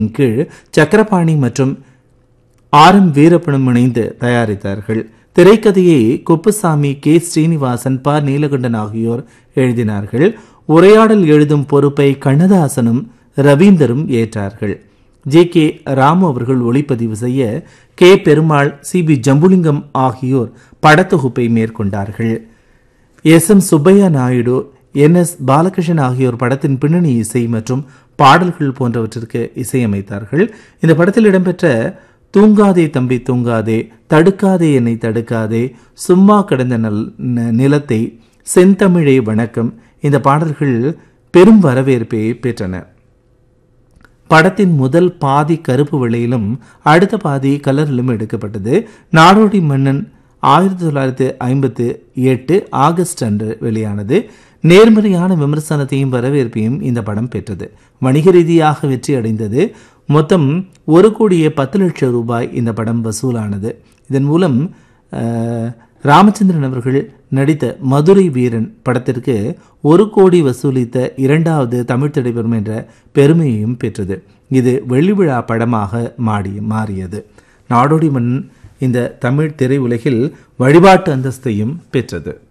கீழ் சக்கரபாணி மற்றும் R M வீரப்பனும் இணைந்து தயாரித்தார்கள் திரைக்கதையை குப்புசாமி கே ஸ்ரீனிவாசன் ப நீலகண்டன் ஆகியோர் எழுதினார்கள் உரையாடல் எழுதும் பொறுப்பை கண்ணதாசனும் ரவீந்தரும் ஏற்றார்கள் ஜே கே ராமு அவர்கள் ஒளிப்பதிவு செய்ய K Perumal C P Jambulingam ஆகியோர் படத்தொகுப்பை மேற்கொண்டார்கள் S M Subbaiah Naidu N S Balakrishnan ஆகியோர் படத்தின் பின்னணி இசை மற்றும் பாடல்கள் போன்றவற்றிற்கு இசையமைத்தார்கள் இந்த படத்தில் இடம்பெற்ற தூங்காதே தம்பி தூங்காதே தடுக்காதே என்னை தடுக்காதே சும்மா கிடந்த நல் ந- நிலத்தை செந்தமிழே வணக்கம் இந்த பாடல்கள் பெரும் வரவேற்பை பெற்றன படத்தின் முதல் பாதி கருப்பு வெள்ளையிலும் அடுத்த பாதி கலரிலும் எடுக்கப்பட்டது நாடோடி மன்னன் ஆயிரத்தி தொள்ளாயிரத்தி ஐம்பத்தி எட்டு ஆகஸ்ட் அன்று வெளியானது நேர்மறையான விமர்சனத்தையும் வரவேற்பையும் இந்த படம் பெற்றது வணிக ரீதியாக வெற்றி அடைந்தது மொத்தம் ஒரு கோடியே பத்து லட்சம் ரூபாய் இந்த படம் வசூலானது இதன் மூலம் அஹ், ராமச்சந்திரன் அவர்கள் நடித்த மதுரை வீரன் படத்திற்கு ஒரு கோடி வசூலித்த இரண்டாவது தமிழ் திரைப்படம் என்ற பெருமையையும் பெற்றது இது வெள்ளி விழா படமாக மாடி மாறியது நாடோடி மன்னன் இந்த தமிழ் திரையுலகில் வழிபாட்டு அந்தஸ்தையும் பெற்றது